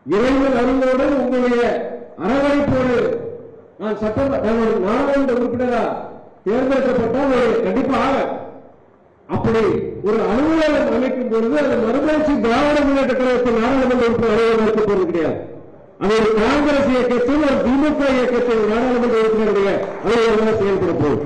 இறைவன் அருளோடு உங்களுடைய அரவணைப்போடு நான் சட்ட நான் ஒரு நாடாளுமன்ற உறுப்பினரா தேர்ந்தெடுக்கப்பட்டால் ஒரு கண்டிப்பாக அப்படி ஒரு அலுவலகம் அமைக்கும் பொழுது அது மறுமலர்ச்சி திராவிட முன்னேற்ற கழகத்தில் நாடாளுமன்ற உறுப்பினர் அலுவலகம் இருக்க போவது கிடையாது அது ஒரு காங்கிரஸ் இயக்கத்தில் ஒரு திமுக இயக்கத்தில் நாடாளுமன்ற உறுப்பினருடைய அலுவலகம் செயல்பட போகுது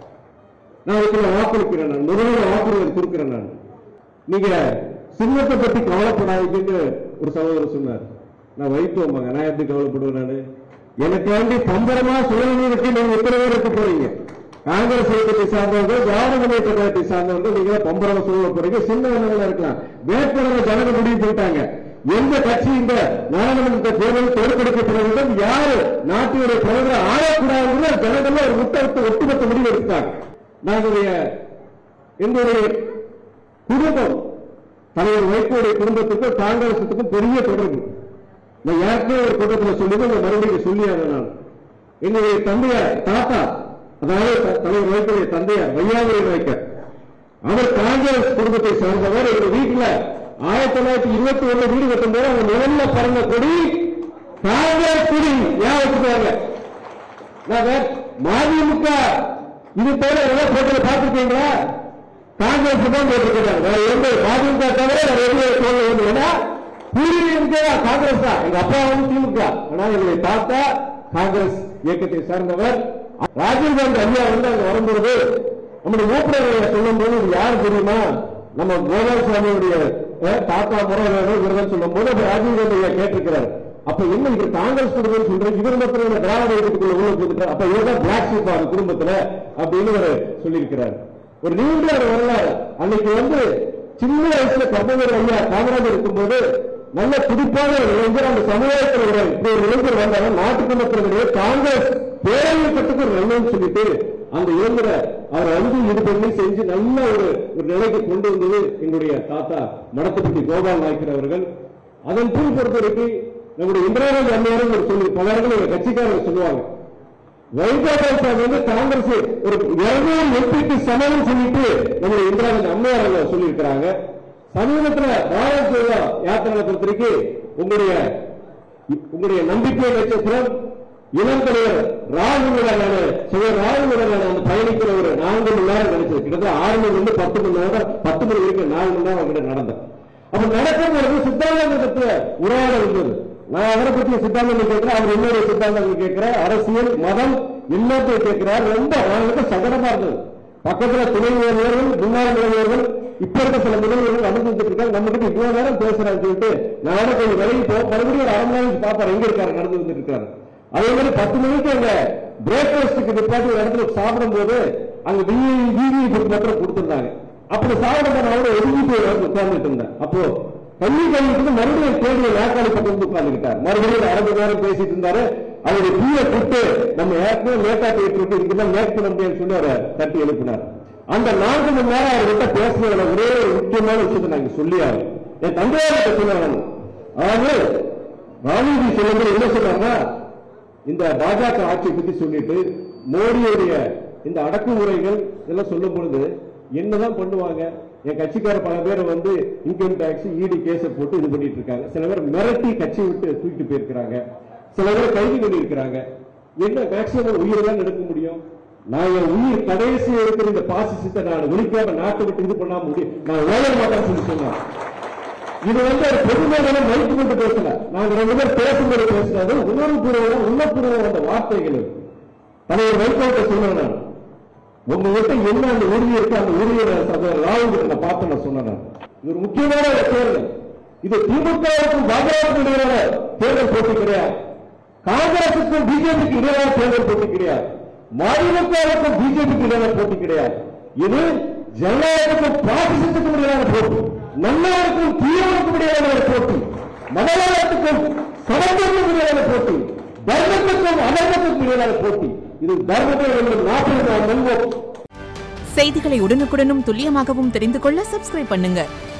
நான் இதுக்குள்ள வாக்குறுக்கிறேன் நான் முதல்ல வாக்குறுதி கொடுக்கிறேன் நான் நீங்க சின்னத்தை பத்தி கவலைப்படாதீங்கன்னு ஒரு சகோதரர் சொன்னார் நான் வைத்துவமாங்க நான் எப்படி கவலைப்படுவேன் நானு எனக்காண்டி பம்பரமா சுழலிற்கு நீங்க எத்தனை பேர் இருக்க போறீங்க காங்கிரஸ் இயக்கத்தை சார்ந்தவர்கள் திராவிட முன்னேற்ற கழகத்தை சார்ந்தவர்கள் நீங்க பம்பரமா சுழல போறீங்க சின்ன வண்ணங்களா இருக்கலாம் வேட்பாளரை ஜனங்க முடிவு போயிட்டாங்க எந்த கட்சி இந்த நாடாளுமன்ற தேர்தல் தோற்கடிக்கப்பட வேண்டும் யாரு நாட்டினுடைய பிரதமரை ஆளக்கூடாதுன்னு ஜனங்கள் ஒரு முட்டை ஒட்டுமொத்த முடிவு எடுத்தாங்க நாங்களுடைய எங்களுடைய குடும்பம் தலைவர் வைகோடைய குடும்பத்துக்கும் காங்கிரசுக்கும் பெரிய தொடர்பு நான் ஏற்கனவே ஒரு கூட்டத்தில் சொல்லி நான் மறுபடியும் சொல்லியாக நான் எங்களுடைய தந்தையார் தாத்தா அதாவது த- தலைவர் வைகோடைய தந்தையார் வையாபுரி வைக்கர் அவர் காங்கிரஸ் குடும்பத்தை சார்ந்தவர் எங்க வீட்டுல ஆயிரத்தி தொள்ளாயிரத்தி இருபத்தி ஒண்ணு வீடு கட்டும்போது அவங்க முதல்ல பறந்த கொடி காங்கிரஸ் கொடி ஞாபகத்துக்காங்க நாங்க மதிமுக இது போல எல்லாம் போட்டு பார்த்துருக்கீங்களா காங்கிரஸ் தான் போட்டிருக்கிறாங்க வேற எந்த மதிமுக தவிர வேற எந்த சொல்ல வேண்டும் ஏன்னா பூர்வீகம் காங்கிரஸ் தான் எங்க அப்பா வந்து திமுக ஆனா எங்களுடைய தாத்தா காங்கிரஸ் இயக்கத்தை சார்ந்தவர் ராஜீவ் காந்தி ஐயா வந்து அங்க வரும்பொழுது நம்முடைய ஊப்பிரர்களை சொல்லும் போது இது யார் தெரியுமா நம்ம கோபாலசாமியுடைய அஹ், தாத்தா முறை இவர்கள் சொல்லும் போது அப்ப ராஜீவ் காந்தி ஐயா கேட்டிருக்கிறார் அப்ப என்ன இவர் காங்கிரஸ் குடும்பம் சொல்றேன் இவர் மட்டும் என்ன திராவிட இயக்கத்துக்குள்ள உள்ள போட்டுட்டார் அப்ப இவர்தான் பிளாக் ஷீப் ஆகும் குடும்பத்துல அப்படின்னு ஒரு சொல்லியிருக்கிறார் ஒரு நீண்ட ஒரு வரலாறு அன்னைக்கு வந்து சின்ன வயசுல கர்மவர் ஐயா காமராஜர் இருக்கும்போது நல்ல துடிப்பான ஒரு இளைஞர் அந்த சமுதாயத்தில் ஒரு இப்படி ஒரு இளைஞர் வந்தாங்க நாட்டுக்கு மக்களுடைய காங்கிரஸ் பேரவைக்கட்டுக்கு ஒரு நல்லன்னு சொல்லிட்டு அந்த இளைஞரை அவர் வந்து இது பண்ணி செஞ்சு நல்ல ஒரு ஒரு நிலைக்கு கொண்டு வந்தது எங்களுடைய தாத்தா மடத்துப்பட்டி கோபால் நாயக்கர் அவர்கள் அதன் பின் பொறுத்த வரைக்கும் நம்முடைய இந்திரா காந்தி அம்மையாரும் ஒரு சொல்லி பலர்கள் எங்க கட்சிக்காரங்க சொல்லுவாங்க வைகோபால் வந்து காங்கிரஸ் ஒரு இருநூறு எம்பிக்கு சமம் சொல்லிட்டு நம்முடைய இந்திரா காந்தி அம்மையார் அவங்க சொல்லியிருக்கிறாங்க சமீபத்துல பாரத் ஜோடோ யாத்திரை பொறுத்த வரைக்கும் உங்களுடைய உங்களுடைய நம்பிக்கை நட்சத்திரம் இளம் தலைவர் ராகுலுடனான சிவ ராகுலுடனான அந்த பயணிக்கிற ஒரு நான்கு மணி நேரம் கிடைச்சது கிட்டத்தட்ட ஆறு மணி இருந்து பத்து மணி நேரம் பத்து மணி வரைக்கும் நாலு மணி நேரம் கிட்ட நடந்தது அப்ப நடக்கும்போது சித்தாந்தத்தை உரையாட இருந்தது நான் அவரை பத்தி சித்தாந்தம் கேட்கிறேன் அவர் இன்னொரு சித்தாந்தம் கேட்கிறார் அரசியல் மதம் எல்லாத்தையும் கேட்கிறார் ரொம்ப அவங்களுக்கு சங்கடமா இருந்தது பக்கத்துல துணை முதல்வர்கள் முன்னாள் முதல்வர்கள் இப்ப இருக்க சில முதல்வர்கள் அனுபவிச்சுட்டு இருக்காங்க நம்ம கிட்ட இவ்வளவு நேரம் பேசுறான்னு சொல்லிட்டு நான் கொஞ்சம் விலகி போ மறுபடியும் ஒரு அரை மணி நேரம் பாப்பாரு எங்க இருக்காரு நடந்து வந்துட்டு இருக்காரு அதே மாதிரி பத்து மணிக்கு அங்க பிரேக்ஃபாஸ்டுக்கு நிப்பாட்டி ஒரு இடத்துல சாப்பிடும் போது அங்க வீதி மட்டும் கொடுத்திருந்தாங்க அப்படி சாப்பிட நான் ஒதுங்கிட்டு உட்கார்ந்துட்டு இருந்தேன் அப்போ தண்ணி கழிவுக்கு மறுபடியும் தேடிய நாற்காலி பக்கம் வந்து உட்கார்ந்துக்கிட்டார் மறுபடியும் அரை மணி நேரம் பேசிட்டு இருந்தாரு அவருடைய தீய கூட்டு நம்ம ஏற்கனவே லேட்டா போயிட்டு இருக்கு இதுக்குதான் லேட் பண்ண முடியும்னு சொல்லி அவரை தட்டி எழுப்பினார் அந்த நான்கு மணி நேரம் அவர்கிட்ட பேசுனதுல ஒரே ஒரு முக்கியமான விஷயத்தை நாங்க சொல்லியாரு என் தந்தையார்கிட்ட சொன்னாங்க அதாவது ராணுவ சொல்லும்போது என்ன சொன்னாங்கன்னா இந்த பாஜக ஆட்சியை பத்தி சொல்லிட்டு மோடியுடைய இந்த அடக்குமுறைகள் இதெல்லாம் சொல்லும் பொழுது என்னதான் பண்ணுவாங்க என் கட்சிக்கார பல பேர் வந்து இன்கம் டாக்ஸ் இடி கேஸ போட்டு இது பண்ணிட்டு இருக்காங்க சில பேர் மிரட்டி கட்சி விட்டு தூக்கிட்டு போயிருக்கிறாங்க சில பேர் கைது பண்ணியிருக்கிறாங்க என்ன மேக்சிமம் உயிரை தான் எடுக்க முடியும் நான் என் உயிர் கடைசி இருக்கிற இந்த பாசிசத்தை நான் ஒழிக்காம நாட்டை விட்டு இது பண்ணாம முடியும் நான் ஓய மாட்டேன்னு சொல்லி சொன்னேன் இது வந்து ஒரு பொதுமையான மைக்கு கொண்டு பேசல நாங்க ரெண்டு பேர் பேசும்போது பேசுறது உணர்வு பூர்வம் உள்ளபூர்வம் அந்த வார்த்தைகள் தலைவர் வைகோட்ட சொல்றேன் நான் உங்ககிட்ட என்ன அந்த உறுதி இருக்கு அந்த உறுதியை ராகுல் கிட்ட நான் பார்த்து நான் சொன்னேன் நான். இது ஒரு முக்கியமான ஒரு தேர்தல் இது திமுகவுக்கும் பாஜகவுக்கும் இடையிலான தேர்தல் போட்டி கிடையாது காங்கிரசுக்கும் பிஜேபிக்கு இடையிலான தேர்தல் போட்டி கிடையாது மதிமுகவுக்கும் பிஜேபிக்கு இடையிலான போட்டி கிடையாது இது ஜனநாயகத்துக்கும் பாசிசத்துக்கும் இடையிலான போட்டி நல்லவருக்கும் தீயவருக்கும் இடையிலான ஒரு போட்டி மதவாதத்துக்கும் சமத்துவத்துக்கும் இடையிலான போட்டி தர்மத்துக்கும் அதர்மத்துக்கும் இடையிலான போட்டி இது தர்மத்தை வெல்லும் நாட்டில் நாம் வெல்வோம் செய்திகளை உடனுக்குடனும் துல்லியமாகவும் தெரிந்து கொள்ள சப்ஸ்கிரைப் பண்ணுங்க